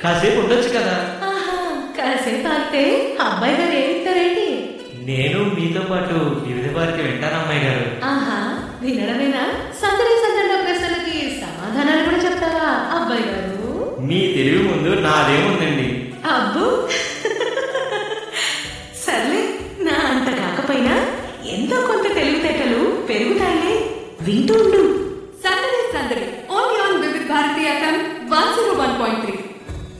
కాసేపు ఉండొచ్చు కదా ఆహా కాసేపు ఆగితే అబ్బాయి గారు ఏమిస్తారేంటి నేను మీతో పాటు వివిధ వారికి వింటాను అమ్మాయి గారు ఆహా వినడమేనా సందడి సందడి ప్రశ్నలకి సమాధానాలు కూడా చెప్తారా అబ్బాయి గారు మీ తెలివి ముందు నాదేముందండి అబ్బు సర్లే నా అంత కాకపోయినా ఎంతో కొంత తెలివితేటలు పెరుగుతాయిలే వింటూ ఉండు సందడి సందడి only on Vividh Bharati FM one zero one point three